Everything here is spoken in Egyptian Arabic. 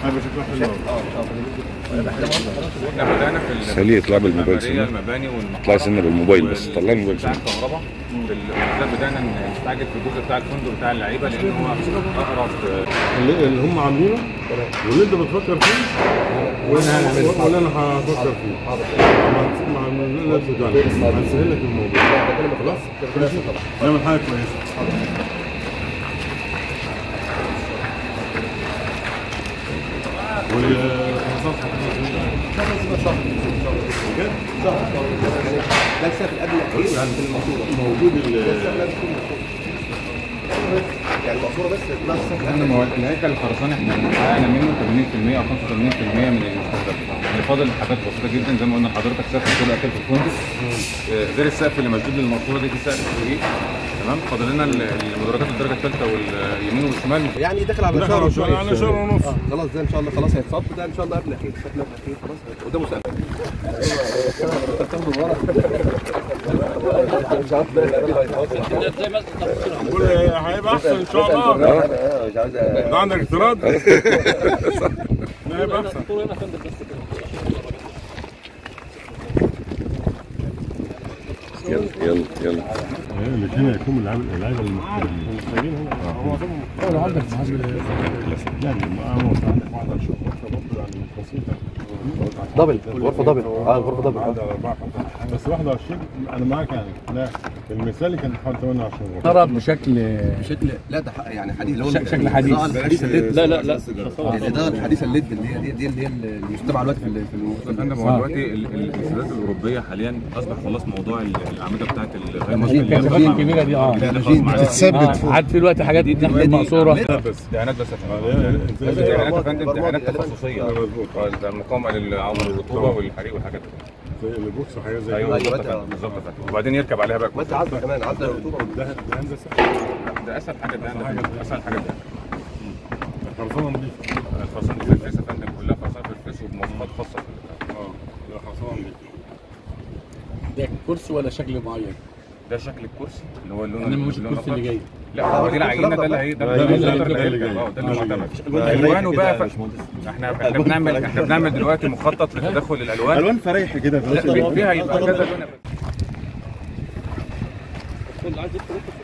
هيبقى شكلها حلو أوي. احنا بدانا في ال- خليه يطلع بالموبايل المعمارية، سنة. المباني والمحارة اطلعي سنة بالموبايل بس، وال- طلعي الموبايل بتاع سنة. الكهرباء بالذات بدانا نستعجل في الجزء بتاع الفندق بتاع اللعيبه لان هو اقرب اللي, اللي هم عاملينه واللي انت بتفكر فيه وانا واللي انا هفكر فيه مع مع نفس الجانب هنسهل لك الموضوع خلاص ماشي نعمل حاجه كويسه والخمسات بجد ده السقف اللي قبل الاخير يعني في الماسوره موجود ال- يعني الماسوره بس لا السقف احنا ما هو الهيكل الخرساني احنا حققنا منه 80% او 85% من المستهدف اللي فاضل حاجات بسيطه جدا زي ما قلنا لحضرتك سقف كل اكل في الفندق آه، غير السقف اللي مسدود للماسوره دي في سقف فوقيه تمام فاضل لنا ال- المدرجات الدرجه الثالثه واليمين والشمال يعني داخل على دخل شهر على شهر وشوية. على شهر ونص اه خلاص ده ان شاء الله خلاص هيتصب ده ان شاء الله قبل الاخير السقف قبل الاخير خلاص قدامه سقف كل هيبقى احسن ان شاء الله مش عاوز ده عندك اعتراض؟ ده هيبقى احسن يلا يلا يلا الاثنين هيكونوا اللعيبه اللعيبه المحترفين هو معظمهم لو عندك محاسبه يعني ما هو عندك واحده شوف غرفه برضه يعني بسيطه دبل غرفه دبل اه غرفه دبل عندها اربعه خمسه بس 21 انا معاك يعني لا المثالي كان حوالي 28 غرفه ترى بشكل شكل لا ده حق- يعني حديث اللي هو شك- شكل حديث. الإضاءة الحديثه الليد لا لا لا الاضاءه الحديثه الليد اللي هي دي, دي اللي هي اللي مجتمعه دلوقتي في ال- في يا ال- فندم هو دلوقتي ال- ال- السدات الاوروبيه حاليا اصبح خلاص موضوع ال- الاعمده بتاعت الهاي ماسك اللي هي الكتاكيت بتطلع- الكبيرة دي، اه. دي خلاص معانا. اه عاد في دلوقتي حاجات ناحيه المقصوره بس دهانات بس يا فندم آه، بس زي- دهانات يا فندم دهانات برمجة. تخصصيه مظبوط. اه ده المقاومه للعوامل الرطوبه والحريق والحاجات دي زي البوكس وحاجات زي ايوه كده بالظبط يا فندم بالظبط يا فندم وبعدين يركب عليها بقى بس عزل كمان عزل الرطوبه ده ده هندسه ده اسهل حاجه ده ده اسهل حاجه ده خرسانه نظيفه الخرسانه في الفيس يا فندم كلها خرسانه في الفيس وبمواصفات خاصه في ال- اه ده خرسانه نظيفه ده كرسي ولا شكل معين ده شكل الكرسي اللي هو اللون انما مش اللون الكرسي اللي الأخضر. جاي لا هو دي العينه ده اللي هي ده ده اللي اللي هيقدر اللي اللي جاي. هيركب. اه ده اللي ده اللي معتمد الوانه بقى ف... احنا احنا بنعمل احنا بنعمل دلوقتي مخطط لتدخل الالوان الوان فريحي كده لا في- فيها يبقى كذا لون